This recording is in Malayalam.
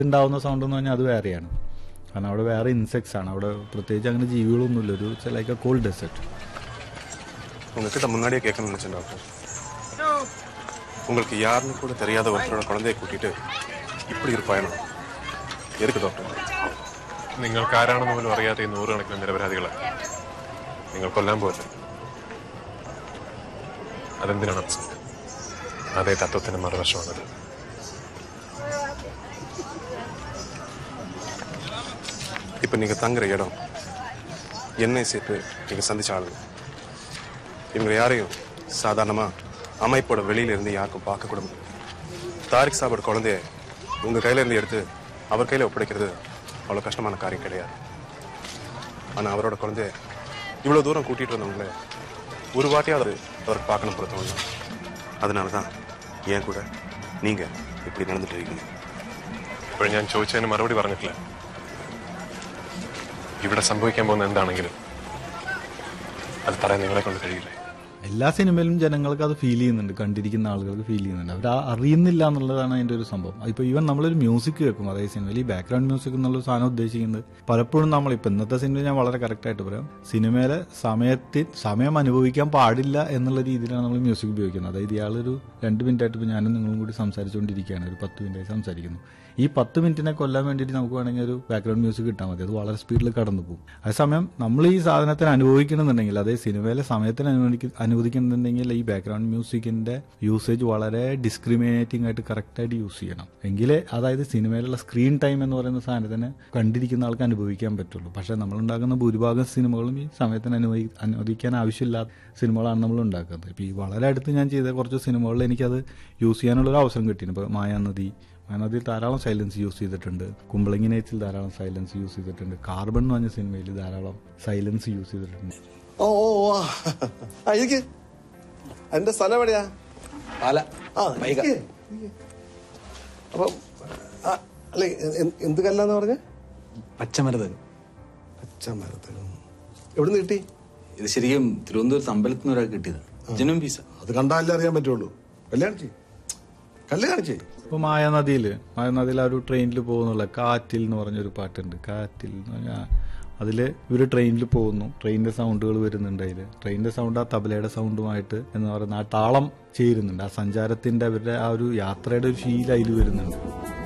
ഉണ്ടാവുന്ന സൗണ്ട് എന്ന് പറഞ്ഞാൽ അത് വേറെയാണ് കാരണം അവിടെ വേറെ ഇൻസെക്ട്സ് ആണ് അവിടെ പ്രത്യേകിച്ച് അങ്ങനെ ജീവികളൊന്നുമില്ല ഒരു ലൈക്ക് എ കോൾഡ് ഡെസേർട്ട് உங்ககிட்ட முன்னாடியே கேட்கணும்னு நினைச்சேன் டாக்டர் உங்களுக்கு யாருன்னு கூட தெரியாத ஒருத்தரோட குழந்தையை கூட்டிட்டு இப்படி ஒரு பயணம் எதுக்கு டாக்டர் നിങ്ങൾക്ക് ആരാണെന്ന് പോലും അറിയാത്ത ഈ നൂറുകണക്കിന് നിരപരാധികളെ നിങ്ങൾ കൊല്ലാൻ പോലെ അതെന്തിനാണ് അപ്സെറ്റ് അതേ തത്വത്തിന്റെ മറുവശമാണത് இப்ப நீங்க தங்குற இடம் எண்ணெய் சேர்த்து நீங்க சந்திச்ச ஆளுங்க இவங்க யாரையும் சாதாரணமா அமைப்போட வெளியில இருந்து யாருக்கும் பார்க்க கூட முடியாது தாரிக் சாபோட குழந்தைய உங்க கையில இருந்து எடுத்து அவர் கையில ஒப்படைக்கிறது அவ்வளவு கஷ்டமான காரியம் கிடையாது ஆனா அவரோட குழந்தைய இவ்வளவு தூரம் கூட்டிட்டு வந்தவங்கள ஒரு வாட்டியாவது அவருக்கு பார்க்கணும் போல தோணும் அதனாலதான் ஏன் கூட நீங்க இப்படி நடந்துட்டு இருக்கீங்க ഇപ്പോൾ ഞാൻ ചോദിച്ചതിന് മറുപടി പറഞ്ഞിട്ടില്ല ഇവിടെ സംഭവിക്കാൻ പോകുന്ന എന്താണെങ്കിലും അത് പറയാൻ നിങ്ങളെ കൊണ്ട് കഴിയില്ലേ എല്ലാ സിനിമയിലും ജനങ്ങൾക്ക് അത് ഫീൽ ചെയ്യുന്നുണ്ട് കണ്ടിരിക്കുന്ന ആളുകൾക്ക് ഫീൽ ചെയ്യുന്നുണ്ട് അവർ അറിയുന്നില്ല എന്നുള്ളതാണ് അതിന്റെ ഒരു സംഭവം ഇപ്പൊ ഈവൻ നമ്മളൊരു മ്യൂസിക് കേൾക്കും അതായത് സിനിമയിൽ ഈ ബാക്ക്ഗ്രൗണ്ട് മ്യൂസിക് എന്നുള്ള സാധനം ഉദ്ദേശിക്കുന്നത് പലപ്പോഴും നമ്മൾ ഇപ്പൊ ഇന്നത്തെ സിനിമ ഞാൻ വളരെ കറക്റ്റ് ആയിട്ട് പറയാം സിനിമയിലെ സമയത്തിൽ സമയം അനുഭവിക്കാൻ പാടില്ല എന്നുള്ള രീതിയിലാണ് നമ്മൾ മ്യൂസിക് ഉപയോഗിക്കുന്നത് അതായത് ഇയാളൊരു രണ്ട് മിനിറ്റ് ആയിട്ട് ഇപ്പൊ ഞാനും നിങ്ങളും കൂടി സംസാരിച്ചുകൊണ്ടിരിക്കുകയാണ് ഒരു പത്ത് മിനിറ്റായി സംസാരിക്കുന്നു ഈ പത്ത് മിനിറ്റിനെ കൊല്ലാൻ വേണ്ടിയിട്ട് നമുക്ക് വേണമെങ്കിൽ ഒരു ബാക്ക്ഗ്രൗണ്ട് മ്യൂസിക് കിട്ടാൽ മതി അത് വളരെ സ്പീഡിൽ കടന്നു പോകും അതേസമയം നമ്മൾ ഈ സാധനത്തിന് അനുഭവിക്കണമെന്നുണ്ടെങ്കിൽ അതായത് സിനിമയിലെ സമയത്തിന് അനുവദിക്ക അനുവദിക്കണമെന്നുണ്ടെങ്കിൽ ഈ ബാക്ക്ഗ്രൗണ്ട് മ്യൂസിക്കിന്റെ യൂസേജ് വളരെ ഡിസ്ക്രിമിനേറ്റിംഗ് ആയിട്ട് കറക്റ്റായിട്ട് യൂസ് ചെയ്യണം എങ്കിലേ അതായത് സിനിമയിലുള്ള സ്ക്രീൻ ടൈം എന്ന് പറയുന്ന സാധനത്തിന് കണ്ടിരിക്കുന്ന ആൾക്ക് അനുഭവിക്കാൻ പറ്റുള്ളൂ പക്ഷേ നമ്മൾ ഉണ്ടാക്കുന്ന ഭൂരിഭാഗം സിനിമകളും ഈ സമയത്തിന് അനുവദി അനുവദിക്കാൻ ആവശ്യമില്ലാത്ത സിനിമകളാണ് നമ്മൾ ഉണ്ടാക്കുന്നത് ഇപ്പോൾ ഈ വളരെ അടുത്ത് ഞാൻ ചെയ്ത കുറച്ച് സിനിമകളിൽ എനിക്കത് യൂസ് ചെയ്യാനുള്ള ഒരു അവസരം കിട്ടിയിരുന്നു ഇപ്പോൾ മായാനദി മായാനദിയിൽ ധാരാളം സൈലൻസ് യൂസ് ചെയ്തിട്ടുണ്ട് കുമ്പളങ്ങി നൈറ്റ്സിൽ ധാരാളം സൈലൻസ് യൂസ് ചെയ്തിട്ടുണ്ട് കാർബൺ എന്ന് പറഞ്ഞ സിനിമയിൽ ധാരാളം സൈലൻസ് യൂസ് ചെയ്തിട്ടുണ്ട് ഓ ഓ ഓ ആ. ആ ഇരിക്ക് എന്റെ സ്ഥലം എവിടെയാ പാല ആ വൈക ഇരിക്ക്. അപ്പൊ ആ, അല്ലെ എ- എന്ത് കല്ലാന്ന് പറഞ്ഞ പച്ചമരുതൻ പച്ചമരത്തിൽ എവിടുന്ന് കിട്ടി ഇത് ശരിക്കും തിരുവനന്തപുരത്ത് അമ്പലത്തിൽ നിന്ന് ഒരാൾ കിട്ടിയത് ജനും പീസ അത് കണ്ടാലേ അറിയാൻ പറ്റുള്ളൂ കല്യാണം ചെയ് കല്ല് കാണിച്ചേ ഇപ്പോൾ മായാനദിയിൽ മായാനദിയിൽ ആ ഒരു ട്രെയിനിൽ പോകുന്നുള്ള കാറ്റിൽ എന്ന് പറഞ്ഞൊരു പാട്ടുണ്ട് കാറ്റിൽ എന്ന് പറഞ്ഞാൽ അതിൽ ഇവർ ട്രെയിനിൽ പോകുന്നു ട്രെയിനിന്റെ സൗണ്ടുകൾ വരുന്നുണ്ട് അതിൽ ട്രെയിനിന്റെ സൗണ്ട് ആ തബലയുടെ സൗണ്ടുമായിട്ട് എന്ന് പറയുന്ന ആ താളം ചേരുന്നുണ്ട് ആ സഞ്ചാരത്തിന്റെ അവരുടെ ആ ഒരു യാത്രയുടെ ഒരു ശീലം അതിൽ വരുന്നുണ്ട്